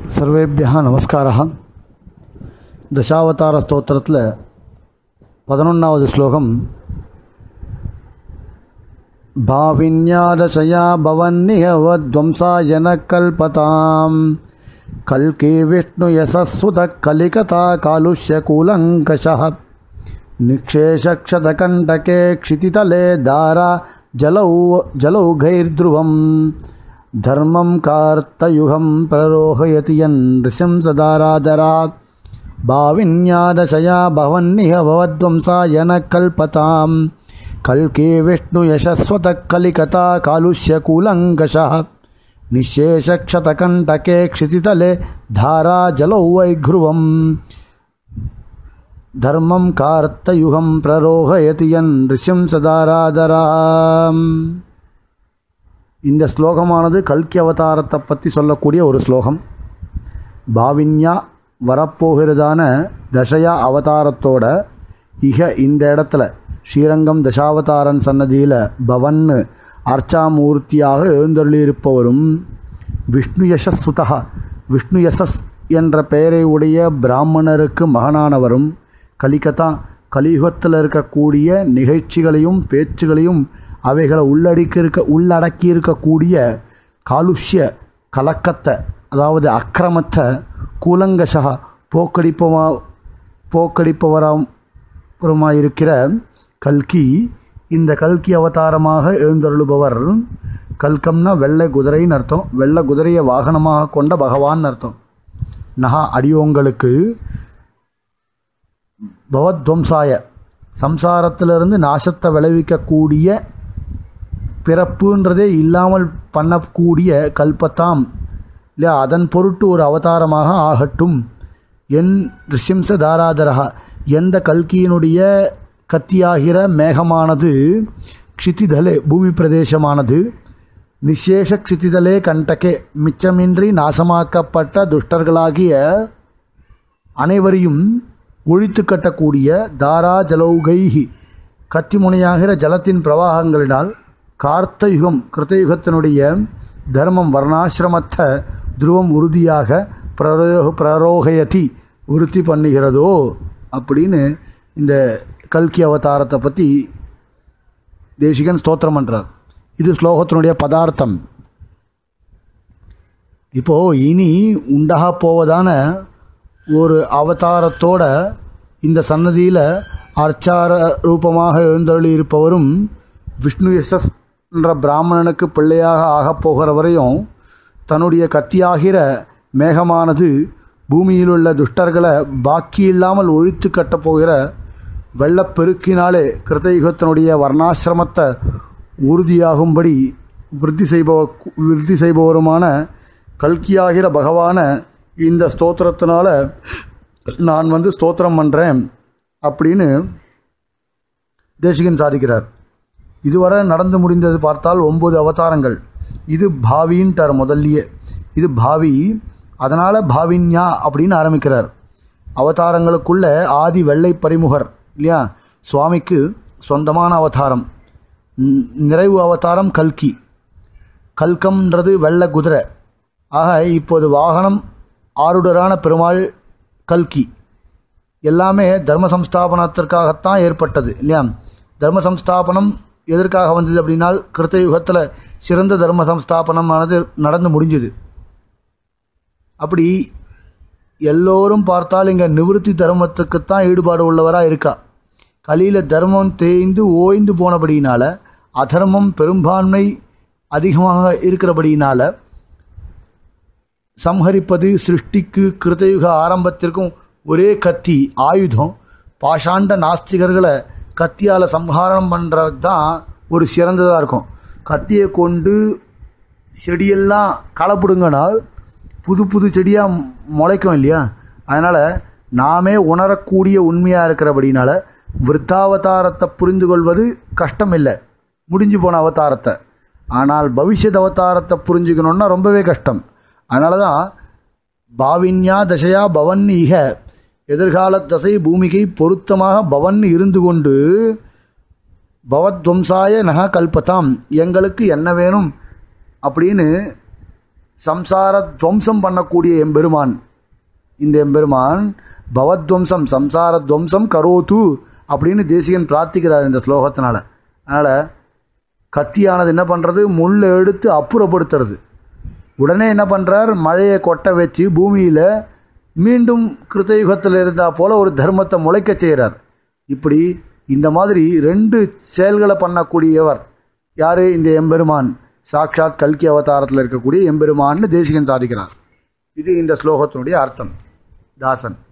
सर्वेभ्यः नमस्कारः தசாவதாரஸ்தோத்திரத்தில் பதினொன்றாவது ஸ்லோகம் भाविन्यादशया भवन्निहवध्वंसाय न कल्पतां कल्के विष्णुयशस्वतः कलिकता कालुष्यकूलङ्कषः निक्षेषक्षतकण्टके क्षितितले धारा जलौ जलौघैर्ध्रुवम् धर्मं कार्तयुगं प्ररोहयति यन्नृशंसदारादरात् भाविन्यादशया भवन्निह भवद्वंसाय न कल्पतां कल्के विष्णुयशस्वतः कलिकता कालुष्यकूलङ्कषः निःशेषक्षतकण्टके क्षितितले धारा जलौ वैघ्रुवम् धर्मं कार्तयुगं प्ररोहयति यन् சதாராதராம் இந்த ஸ்லோகமானது கல்கி அவதாரத்தை பற்றி சொல்லக்கூடிய ஒரு ஸ்லோகம் பாவின்யா வரப்போகிறதான தசயா அவதாரத்தோட இக இந்த இடத்துல ஸ்ரீரங்கம் தசாவதாரன் சன்னதியில் பவன்னு அர்ச்சாமூர்த்தியாக எழுந்தருளியிருப்பவரும் விஷ்ணு யசஸ் சுதா விஷ்ணு யசஸ் என்ற பெயரை உடைய பிராமணருக்கு மகனானவரும் கலிகதா கலியுகத்தில் இருக்கக்கூடிய நிகழ்ச்சிகளையும் பேச்சுகளையும் அவைகளை உள்ளடக்கி இருக்க உள்ளடக்கி இருக்கக்கூடிய காலுஷ்ய கலக்கத்தை அதாவது அக்கிரமத்தை கூலங்கசகா போக்கடிப்பவா போக்கடிப்பவராயிருக்கிற கல்கி இந்த கல்கி அவதாரமாக எழுந்தருளுபவர் கல்கம்னா வெள்ளை குதிரைன்னு அர்த்தம் வெள்ளை குதிரையை வாகனமாக கொண்ட பகவான் அர்த்தம் நகா அடியோங்களுக்கு பவத்வம்சாய சம்சாரத்திலிருந்து நாசத்தை விளைவிக்கக்கூடிய பிறப்புன்றதே இல்லாமல் பண்ணக்கூடிய கல்பத்தாம் இல்லையா அதன் பொருட்டு ஒரு அவதாரமாக ஆகட்டும் என் ரிஷிம்ச தாராதரகா எந்த கல்கியினுடைய கத்தியாகிற மேகமானது க்ஷிதிதலே பூமி பிரதேசமானது நிசேஷ க்ஷிதிதலே கண்டகே மிச்சமின்றி நாசமாக்கப்பட்ட துஷ்டர்களாகிய அனைவரையும் ஒழித்து கட்டக்கூடிய தாரா ஜலௌகைஹி கத்திமுனையாகிற ஜலத்தின் பிரவாகங்களினால் கார்த்தயுகம் கிருத்தயுகத்தினுடைய தர்மம் வர்ணாசிரமத்தை துருவம் உறுதியாக பிரரோக பிரரோகயதி உறுதி பண்ணுகிறதோ அப்படின்னு இந்த கல்கி அவதாரத்தை பற்றி தேசிகன் ஸ்தோத்திரம் பண்ணுறார் இது ஸ்லோகத்தினுடைய பதார்த்தம் இப்போது இனி உண்டாக போவதான ஒரு அவதாரத்தோட இந்த சன்னதியில் அர்ச்சார ரூபமாக எழுந்தருளி இருப்பவரும் விஷ்ணு யசஸ் என்ற பிராமணனுக்கு பிள்ளையாக ஆகப் போகிற வரையும் தன்னுடைய கத்தியாகிற மேகமானது பூமியில் உள்ள துஷ்டர்களை பாக்கி இல்லாமல் ஒழித்து கட்டப்போகிற வெள்ளப்பெருக்கினாலே கிருத்தயுகத்தினுடைய வர்ணாசிரமத்தை உறுதியாகும்படி விருத்தி செய்பவ விருத்தி செய்பவருமான கல்கியாகிற பகவான இந்த ஸ்தோத்திரத்தினால நான் வந்து ஸ்தோத்திரம் பண்ணுறேன் அப்படின்னு தேசிகன் சாதிக்கிறார் இதுவரை நடந்து முடிந்தது பார்த்தால் ஒம்பது அவதாரங்கள் இது பாவின்ட்டார் முதல்லையே இது பாவி அதனால் பாவின்யா அப்படின்னு ஆரம்பிக்கிறார் அவதாரங்களுக்குள்ள ஆதி வெள்ளை பரிமுகர் இல்லையா சுவாமிக்கு சொந்தமான அவதாரம் நிறைவு அவதாரம் கல்கி கல்கம்ன்றது வெள்ளை குதிரை ஆக இப்போது வாகனம் ஆருடரான பெருமாள் கல்கி எல்லாமே தர்ம சம்ஸ்தாபனத்திற்காகத்தான் ஏற்பட்டது இல்லையா தர்ம சம்ஸ்தாபனம் எதற்காக வந்தது அப்படின்னால் கிருத்த யுகத்தில் சிறந்த தர்ம சம்ஸ்தாபனமானது நடந்து முடிஞ்சுது அப்படி எல்லோரும் பார்த்தால் இங்கே நிவிருத்தி தர்மத்துக்குத்தான் ஈடுபாடு உள்ளவராக இருக்கா கலியில் தர்மம் தேய்ந்து ஓய்ந்து போனபடியினால அதர்மம் பெரும்பான்மை அதிகமாக இருக்கிறபடியினால சம்ஹரிப்பது சிருஷ்டிக்கு கிருத்தயுக ஆரம்பத்திற்கும் ஒரே கத்தி ஆயுதம் பாஷாண்ட நாஸ்திகர்களை கத்தியால் சம்ஹாரம் பண்ணுறது தான் ஒரு சிறந்ததாக இருக்கும் கத்தியை கொண்டு செடியெல்லாம் களப்பிடுங்கனால் புது புது செடியாக முளைக்கும் இல்லையா அதனால் நாமே உணரக்கூடிய உண்மையாக இருக்கிறபடினால விருத்தாவதாரத்தை புரிந்து கொள்வது கஷ்டம் இல்லை முடிஞ்சு போன அவதாரத்தை ஆனால் பவிஷ்யத் அவதாரத்தை புரிஞ்சுக்கணுன்னா ரொம்பவே கஷ்டம் அதனால தான் பாவின்யா தசையா பவன் இக எதிர்கால தசை பூமிகை பொருத்தமாக பவன் இருந்து கொண்டு பவத்வம்சாய நக கல்பதாம் எங்களுக்கு என்ன வேணும் அப்படின்னு சம்சார துவம்சம் பண்ணக்கூடிய எம்பெருமான் இந்த எம்பெருமான் பவத்வம்சம் சம்சார துவம்சம் கரோத்து அப்படின்னு தேசிகன் பிரார்த்திக்கிறார் இந்த ஸ்லோகத்தினால அதனால் கத்தியானது என்ன பண்ணுறது முள்ளை எடுத்து அப்புறப்படுத்துறது உடனே என்ன பண்ணுறார் மழையை கொட்ட வச்சு பூமியில் மீண்டும் கிருத்தயுகத்தில் இருந்தால் போல ஒரு தர்மத்தை முளைக்க செய்கிறார் இப்படி இந்த மாதிரி ரெண்டு செயல்களை பண்ணக்கூடியவர் யார் இந்த எம்பெருமான் சாக்ஷாத் கல்கி அவதாரத்தில் இருக்கக்கூடிய எம்பெருமான்னு தேசிகன் சாதிக்கிறார் இது இந்த ஸ்லோகத்தினுடைய அர்த்தம் தாசன்